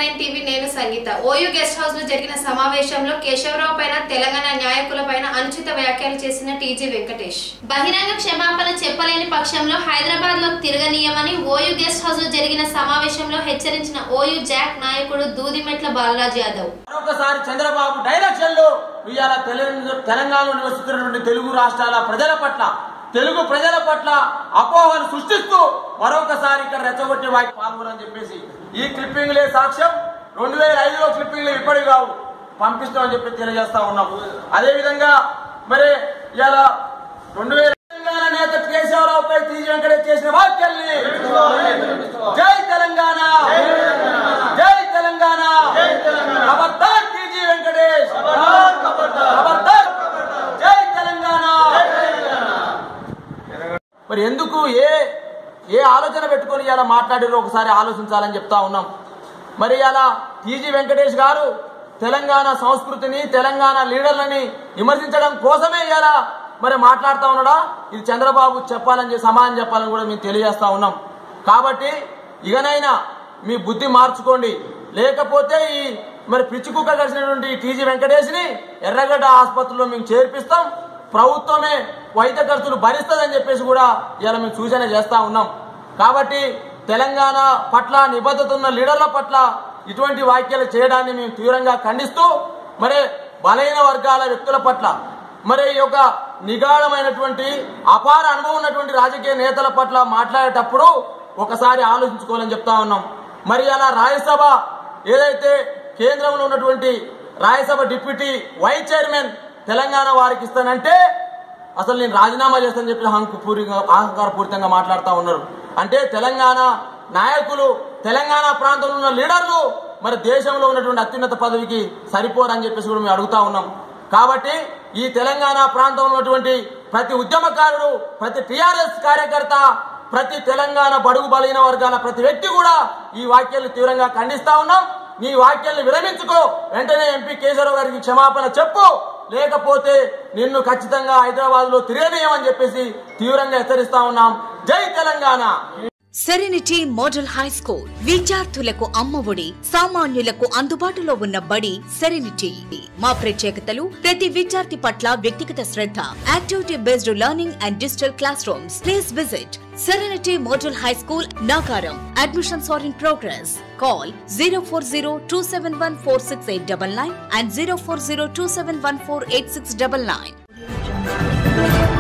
nine TV నేను సంగీత OU guest house లో జరిగిన సమావేశంలో కేశవరావు పైన తెలంగాణ న్యాయకుల పైన అనుచిత వ్యాఖ్యలు చేసిన టీజీ వెంకటేష్ బహిరంగ క్షమాపణ చెప్పలేని పక్షంలో హైదరాబాద్ లో తిరగనీయమని ఓయూ గెస్ట్ హౌస్ లో జరిగిన సమావేశంలో హెచ్చరించిన ఓయూ జాక్ నాయకుడు దూదిమెట్ల బాలరాజ్ యాదవ్ మరొకసారి చంద్రబాబు డైరెక్షన్ లో ఇవాళ తెలంగాణ తెలంగాణలో నివసిస్తున్నటువంటి తెలుగు రాష్ట్రాల ప్రజల పట్ల తెలుగు ప్రజల పట్ల అపోహను సృష్టిస్తూ మరొకసారి ఇక్కడ రెచ్చగొట్టే వారికి పాల్గొనని చెప్పేసి ఈ క్లిప్పింగ్లే సాక్ష్యం రెండు వేల ఐదులో క్లిప్పింగ్లు ఇప్పటివి కావు పంపిస్తామని చెప్పి తెలియజేస్తా ఉన్నాం అదే విధంగా మరి ఇలా రెండు వేల తెలంగాణ నేత కేశవరావుపై తీజి వెంకటేష్ చేసిన వ్యాఖ్యల్ని జై తెలంగాణ జై తెలంగాణ ఖబర్దార్ టీజీ వెంకటేష్ ఖబర్దార్ జై తెలంగాణ మరి ఎందుకు ఏ ఏ ఆలోచన పెట్టుకొని ఇలా మాట్లాడారో ఒకసారి ఆలోచించాలని చెప్తా ఉన్నాం మరి ఇలా టీజీ వెంకటేష్ గారు తెలంగాణ సంస్కృతిని తెలంగాణ లీడర్లని విమర్శించడం కోసమే ఇలా మరి మాట్లాడుతా ఉన్నాడా ఇది చంద్రబాబు చెప్పాలని చెప్పి సమాధానం చెప్పాలని కూడా మేము తెలియజేస్తా ఉన్నాం కాబట్టి ఇకనైనా మీ బుద్ధి మార్చుకోండి లేకపోతే ఈ మరి పిచ్చి కుక్క కలిసినటువంటి టీజీ వెంకటేష్ని ఎర్రగడ్డ ఆసుపత్రిలో మేము చేర్పిస్తాం ప్రభుత్వమే వైద్య ఖర్చులు భరిస్తుందని చెప్పేసి కూడా ఇలా మేము సూచన చేస్తా ఉన్నాం కాబట్టి తెలంగాణ పట్ల నిబద్ధత ఉన్న లీడర్ల పట్ల ఇటువంటి వ్యాఖ్యలు చేయడాన్ని మేము తీవ్రంగా ఖండిస్తూ మరి బలహీన వర్గాల వ్యక్తుల పట్ల మరి ఈ యొక్క నిగాఢమైనటువంటి అపార అనుభవం ఉన్నటువంటి రాజకీయ నేతల పట్ల మాట్లాడేటప్పుడు ఒకసారి ఆలోచించుకోవాలని చెప్తా ఉన్నాం మరి అలా రాజ్యసభ ఏదైతే కేంద్రంలో ఉన్నటువంటి Rajya Sabha deputy vice chairman Telangana వారికి ఇస్తానంటే అసలు నేను రాజీనామా చేస్తానని చెప్పి అహంకపూరిగా అహంకారపూరితంగా మాట్లాడుతూ ఉన్నారు అంటే తెలంగాణ నాయకులు తెలంగాణ ప్రాంతంలో ఉన్న లీడర్లు మరి దేశంలో ఉన్నటువంటి అత్యున్నత పదవికి సరిపోరని చెప్పేసి కూడా మేము అడుగుతా ఉన్నాం కాబట్టి ఈ తెలంగాణ ప్రాంతంలో ఉన్నటువంటి ప్రతి ఉద్యమకారుడు ప్రతి టిఆర్ఎస్ కార్యకర్త ప్రతి తెలంగాణ బడుగు బలహీన వర్గాల ప్రతి వ్యక్తి కూడా ఈ వాక్యాలను తీవ్రంగా ఖండిస్తా ఉన్నాం నీ వాక్యాలను విరమించుకో వెంటనే ఎంపీ కేశవరావు గారికి క్షమాపణ చెప్పు లేకపోతే నిన్ను ఖచ్చితంగా హైదరాబాద్ లో తిరగనీయమని చెప్పేసి తీవ్రంగా హెచ్చరిస్తా ఉన్నాం జై Telangana serenity model high school విద్యార్థులకు అమ్మఒడి సామాన్యులకు అందుబాటులో ఉన్న బడి సెరెనిటీ మా ప్రత్యేకతలు ప్రతి విద్యార్థి పట్ల వ్యక్తిగత శ్రద్ధ activity based learning and digital class rooms please visit Serenity model high School Nacharam admissions are in progress call zero four zero two seven one four six eight double nine and zero four zero two seven one four eight six double nine